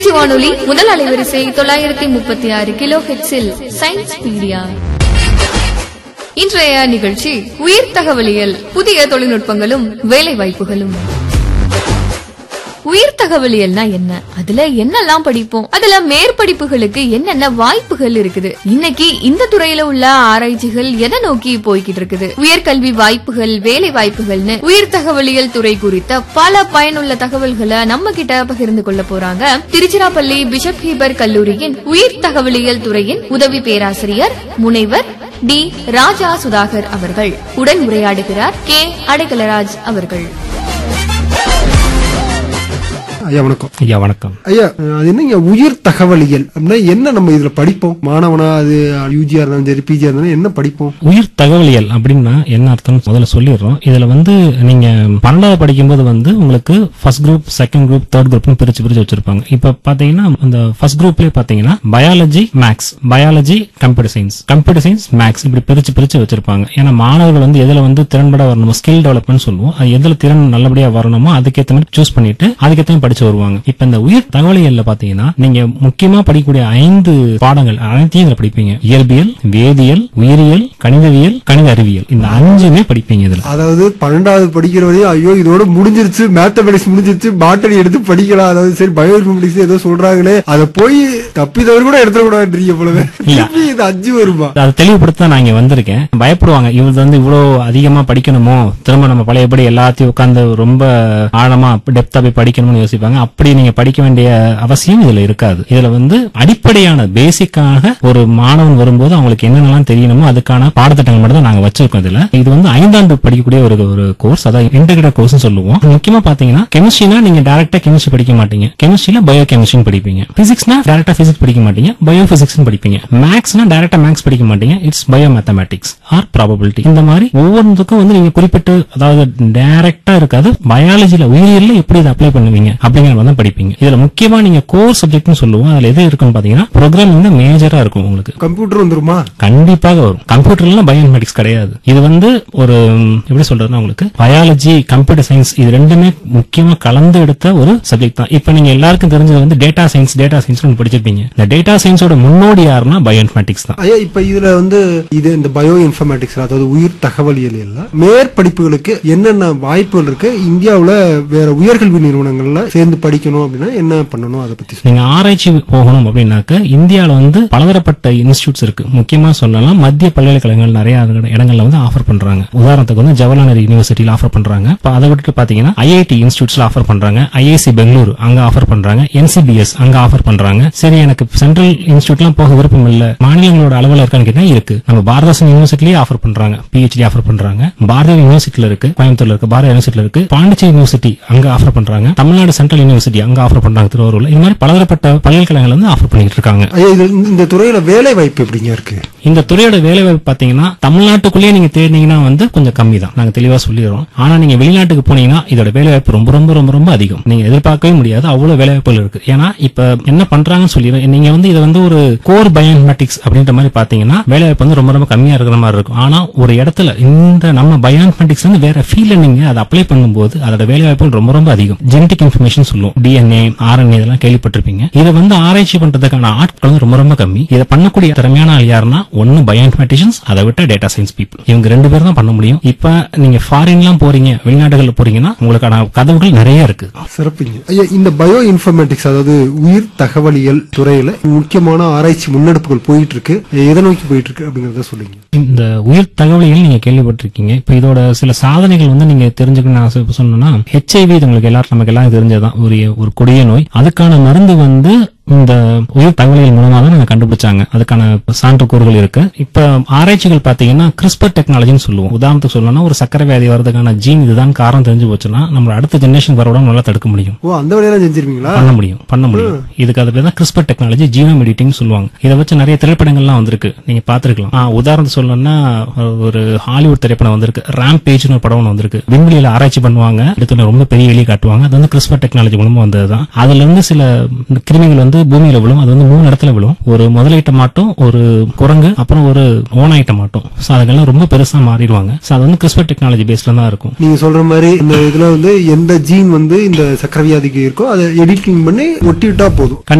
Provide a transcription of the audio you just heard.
திருச்சி வானொலி முதல் அலைவரிசை தொள்ளாயிரத்தி முப்பத்தி ஆறு கிலோ ஹெட்ஸில் சயின்ஸ் மீடியா இன்றைய நிகழ்ச்சி உயிர் தகவலியல் புதிய தொழில்நுட்பங்களும் வேலை வாய்ப்புகளும் உயிர் தகவலியல்னா என்ன அதுல என்னெல்லாம் படிப்போம் அதுல மேற்படிப்புகளுக்கு என்னென்ன வாய்ப்புகள் இருக்குது இன்னைக்கு இந்த துறையில உள்ள ஆராய்ச்சிகள் எதை நோக்கி போய்கிட்டு இருக்குது உயர்கல்வி வாய்ப்புகள் வேலை வாய்ப்புகள்னு உயிர் தகவலியல் துறை குறித்த பல பயனுள்ள தகவல்களை நம்ம கிட்ட பகிர்ந்து கொள்ள போறாங்க திருச்சிராப்பள்ளி பிஷப் ஹீபர் கல்லூரியின் உயிர் தகவலியல் துறையின் உதவி பேராசிரியர் முனைவர் டி ராஜா சுதாகர் அவர்கள் உடன் உரையாடுகிறார் கே அடைக்கலராஜ் அவர்கள் ஐயா வணக்கம் ஐயா வணக்கம் ஐயா அது என்னங்க உயிர் தகவலியல் அப்படின்னா என்ன நம்ம இதுல படிப்போம் மாணவனா அது யூஜியா இருந்தாலும் சரி பிஜியா இருந்தாலும் என்ன படிப்போம் உயிர் தகவலியல் அப்படின்னா என்ன அர்த்தம் முதல்ல சொல்லிடுறோம் இதுல வந்து நீங்க பன்னெண்டாவது படிக்கும்போது வந்து உங்களுக்கு first group second group third குரூப்னு பிரிச்சு பிரிச்சு வச்சிருப்பாங்க இப்ப பாத்தீங்கன்னா அந்த ஃபர்ஸ்ட் குரூப்லயே பாத்தீங்கன்னா biology maths biology computer science computer science maths இப்படி பிரிச்சு பிரிச்சு வச்சிருப்பாங்க ஏன்னா மாணவர்கள் வந்து எதுல வந்து திறன்பட வரணுமோ ஸ்கில் டெவலப்மெண்ட் சொல்லுவோம் அது எதுல திறன் நல்லபடியா வரணுமோ அதுக்கேற்ற மாதிரி சூஸ் பண்ணிட்டு அதுக்கேற்ற மாதிரி படிச்சு வருவாங்க இப்ப இந்த உயிர் தகவலியல்ல பாத்தீங்கன்னா நீங்க முக்கியமா படிக்கக்கூடிய ஐந்து பாடங்கள் அனைத்தையும் இதுல படிப்பீங்க இயற்பியல் வேதியியல் உயிரியல் கணிதவியல் கணித அறிவியல் இந்த அஞ்சுமே படிப்பீங்க இதுல அதாவது பன்னெண்டாவது படிக்கிற வரையும் ஐயோ இதோட முடிஞ்சிருச்சு மேத்தமெட்டிக்ஸ் முடிஞ்சிருச்சு பாட்டனி எடுத்து படிக்கலாம் அதாவது சரி பயோ இன்ஃபர்மேட்டிக்ஸ் ஏதோ சொல்றாங்களே அதை போய் தப்பி தவறு கூட எடுத்துட கூடாதுன்றீங்க போலவே இல்ல. திருப்பி இது அஞ்சு வருமா அதை தெளிவுபடுத்த நான் இங்க வந்திருக்கேன் பயப்படுவாங்க இவங்க வந்து இவ்வளவு அதிகமா படிக்கணுமோ திரும்ப நம்ம பழையபடி எல்லாத்தையும் உட்கார்ந்து ரொம்ப ஆழமா டெப்தா போய் படிக்கணும்னு யோசிப்பாங்க அப்படி நீங்க படிக்க வேண்டிய அவசியம் இதுல இருக்காது இதுல வந்து அடிப்படையான பேசிக்காக ஒரு மாணவன் வரும்போது அவங்களுக்கு என்னென்னலாம் தெரியணுமோ அதுக்கான பாடத்திட்டங்கள் மட்டும் தான் நாங்க வச்சிருக்கோம் இதுல இது வந்து ஐந்தாண்டு படிக்கக்கூடிய ஒரு ஒரு கோர்ஸ் அதாவது இன்டெகிரேட் கோர்ஸ் சொல்லுவோம் முக்கியமா பாத்தீங்கன்னா கெமிஸ்ட்ரினா நீங்க டைரக்டா கெமிஸ்ட்ரி படிக்க மாட்டீங்க கெமிஸ்ட்ரியில பயோ கெமிஸ்ட்ரி படிப்பீங்க பிசிக்ஸ்னா டைரக்டா பிசிக்ஸ் படிக்க மாட்டீங்க பயோ பிசிக்ஸ் படிப்பீங்க மேக்ஸ்னா டைரக்டா மேக்ஸ் படிக்க மாட்டீங்க it's bio mathematics or probability இந்த மாதிரி ஒவ்வொன்றுக்கும் வந்து நீங்க குறிப்பிட்டு அதாவது டைரக்டா இருக்காது பயாலஜில உயிரியல்ல எப்படி இதை அப்ளை பண்ணுவீங்க அப்படிங்கிற மாதிரி தான் படிப்பீங்க இதுல முக்கியமா நீங்க கோர் சப்ஜெக்ட்னு சொல்லுவோம் அதுல எது இருக்குன்னு பாத்தீங்கன்னா ப்ரோக்ராமிங் தான் மேஜரா இருக்கும் உங்களுக்கு கம்ப்யூட்டர் வந்துருமா கண்டிப்பாக வரும் கம்ப்யூட்டர்ல பயோஇன்ஃபர்மேட்டிக்ஸ் கிடையாது இது வந்து ஒரு ம், எப்படி சொல்றதுன்னா உங்களுக்கு பயாலஜி கம்ப்யூட்டர் சயின்ஸ் இது ரெண்டுமே முக்கியமா கலந்து எடுத்த ஒரு சப்ஜெக்ட் தான் இப்ப நீங்க எல்லாருக்கும் தெரிஞ்சது வந்து டேட்டா சயின்ஸ் டேட்டா சயின்ஸ் படிச்சிருப்பீங்க இந்த டேட்டா சயின்ஸோட முன்னோடி யாருன்னா பயோஇன்ஃபர்மேட்டிக்ஸ் தான் ஐயா இப்ப இதுல வந்து இது இந்த பயோ இன்ஃபர்மேட்டிக்ஸ் அதாவது உயிர் தகவலியல் எல்லாம் மேற்படிப்புகளுக்கு என்னென்ன வாய்ப்புகள் இருக்கு இந்தியாவுல வேற உயர்கல்வி நிறுவனங்கள்ல சேர்ந்து படிக்கணும் அப்படின்னா என்ன பண்ணணும் அதை பத்தி சொல்லுங்க. நீங்க ஆராய்ச்சி போகணும் அப்படின்னாக்க இந்தியால வந்து பலதரப்பட்ட இன்ஸ்டியூட்ஸ் இருக்கு முக்கியமா சொல்லலாம் மத்திய பல்கலைக்கழகங்கள் நிறைய இடங்க- இடங்கள்ல வந்து ஆஃபர் பண்றாங்க உதாரணத்துக்கு வந்து ஜவஹர்லால் நேரு யூனிவர்சிட்டியில ஆஃபர் பண்றாங்க இப்ப அதை விட்டுட்டு பாத்தீங்கன்னா ஐஐடி இன்ஸ்டியூட்ஸ்ல ஆஃபர் பண்றாங்க ஐஐசி பெங்களூரு அங்க ஆஃபர் பண்றாங்க என்சிபிஎஸ் அங்க ஆஃபர் பண்றாங்க சரி எனக்கு சென்ட்ரல் இன்ஸ்டியூட்லாம் போக விருப்பம் இல்ல மாநிலங்களோட அளவுல இருக்கான்னு கேட்டா இருக்கு நம்ம பாரதாசன் யூனிவர்சிட்டிலேயே ஆஃபர் பண்றாங்க பிஹெச்டி ஆஃபர் பண்றாங்க பாரதிய யூனிவர்சிட்டியில இருக்கு கோயம்புத்தூர்ல இருக்கு பாரதிய யூனிவர்சிட்டியில இருக்கு பாண்டிச்சேரி யூனிவர்சிட்டி அங்க ஆஃபர் பண்றாங்க தமிழ்நாடு சென்ட்ரல் யூனிவர்சிட்டி அங்க ஆஃபர் பண்றாங்க திருவாரூர்ல இந்த மாதிரி பலதரப்பட்ட பல்கலைக்கழகங்கள் வந்து ஆஃபர் பண்ணிட்டு இருக்காங்க ஐயா இது இந்த- இந்த துறையில வேலை வாய்ப்பு எப்படிங்க இருக்கு இந்த துறையோட வேலை வாய்ப்பு பாத்தீங்கன்னா தமிழ்நாட்டுக்குள்ளேயே நீங்க தேடினீங்கன்னா வந்து கொஞ்சம் கம்மி தான் நாங்க தெளிவா சொல்லிடுறோம் ஆனா நீங்க வெளிநாட்டுக்கு போனீங்கன்னா இதோட வேலை வாய்ப்பு ரொம்ப ரொம்ப ரொம்ப ரொம்ப அதிகம் நீங்க எதிர்பார்க்கவே முடியாது அவ்வளவு வேலை வாய்ப்புகள் இருக்கு ஏன்னா இப்ப என்ன பண்றாங்கன்னு சொல்லிடுறேன் நீங்க வந்து இதை வந்து ஒரு கோர் பயோஇன்ஃபர்மேட்டிக்ஸ் அப்படின்ற மாதிரி பாத்தீங்கன்னா வேலை வாய்ப்பு வந்து ரொம்ப ரொம்ப கம்மியா இருக்கிற மாதிரி இருக்கும் ஆனா ஒரு இடத்துல இந்த நம்ம பயோஇன்ஃபர்மேட்டிக்ஸ் வந்து வேற ஃபீல்ட்ல நீங்க அதை அப்ளை பண்ணும்போது அதோட வேலை வாய்ப்புகள் ரொம்ப ரொம்ப அதிகம் ஜெனடிக் இன்ஃபர்மேஷன் சொல்லுவோம் டிஎன்ஏ ஆர்என்ஏ இதெல்லாம் கேள்விப்பட்டிருப்பீங்க இதை வந்து ஆராய்ச்சி பண்றதுக்கான ஆட்கள் வந்து ரொம்ப ரொம்ப கம்மி இதை பண்ணக்கூடிய திறமையான ஆள் யாருன்னா ஒன்னு பயோஇன்ஃபர்மேட்டிஷன்ஸ் அதை விட்ட டேட்டா சயின்ஸ் பீப்புள் இவங்க ரெண்டு பேரும் தான் பண்ண முடியும் இப்ப நீங்க ஃபாரின்லாம் போறீங்க வெளிநாடுகள்ல போறீங்கன்னா உங்களுக்கான கதவுகள் நிறைய இருக்கு சிறப்புங்க ஐயா இந்த பயோ இன்ஃபர்மேட்டிக்ஸ் அதாவது உயிர் தகவலியல் துறையில முக்கியமான ஆராய்ச்சி முன்னெடுப்புகள் போயிட்டு இருக்கு எதை நோக்கி போயிட்டு இருக்கு அப்படிங்கறத சொல்லுங்க இந்த உயிர் தகவலிகள் நீங்க கேள்விப்பட்டிருக்கீங்க இப்ப இதோட சில சாதனைகள் வந்து நீங்க தெரிஞ்சுக்கணும் ஆசை சொன்னோம்னா ஹெச்ஐவி உங்களுக்கு எல்லாரும் நமக்கு எல்லாம் தெரிஞ்சதுதான் ஒரு ஒரு கொடிய நோய் அதுக்கான மருந்து வந்து இந்த உயிர் தகவலிகள் மூலமா தான் நாங்க கண்டுபிடிச்சாங்க அதுக்கான சான்றுக்கூறுகள் இருக்கு இப்ப ஆராய்ச்சிகள் பாத்தீங்கன்னா கிறிஸ்பர் டெக்னாலஜின்னு சொல்லுவோம் உதாரணத்துக்கு சொல்லணும்னா ஒரு சக்கரை வியாதி வரதுக்கான ஜீன் இதுதான் காரணம் தெரிஞ்சு போச்சுன்னா நம்ம அடுத்த ஜெனரேஷன் வரவிட நல்லா தடுக்க முடியும் ஓ அந்த வேலையெல்லாம் செஞ்சிருவீங்களா பண்ண முடியும் பண்ண முடியும் இதுக்கு அது பேர் தான் கிறிஸ்பர் டெக்னாலஜி ஜீனோம் எடிட்டிங் சொல்லுவாங்க இதை வச்சு நிறைய திரைப்படங்கள்லாம் வந்திருக்கு நீங்க பாத்துருக்கலாம் ஆ, உதாரணத்துக்கு சொல்லணும்னா ஒரு ஹாலிவுட் திரைப்படம் வந்திருக்கு ரேம் பேஜ்னு ஒரு படம் ஒன்று வந்திருக்கு விண்வெளியில ஆராய்ச்சி பண்ணுவாங்க எடுத்து ரொம்ப பெரிய எலி காட்டுவாங்க அது வந்து கிறிஸ்பர் டெக்னாலஜி மூலமா வந்ததுதான் அதுல இருந்து சில கிருமிகள் வந்து பூமியில விழும் அது வந்து மூணு இடத்துல விழும் ஒரு முதலைட்ட மாட்டும் ஒரு குரங்கு அப்புறம் ஒரு ஓனாயிட்ட மாட்டும் சோ அதுக்கெல்லாம் ரொம்ப பெருசா மாறிடுவாங்க சோ அது வந்து கிறிஸ்பர் டெக்னாலஜி பேஸ்ல தான் இருக்கும் நீங்க சொல்ற மாதிரி இந்த இதுல வந்து எந்த ஜீன் வந்து இந்த சக்கரவியாதிக்கு இருக்கோ அதை எடிட்டிங் பண்ணி ஒட்டி விட்டா போதும்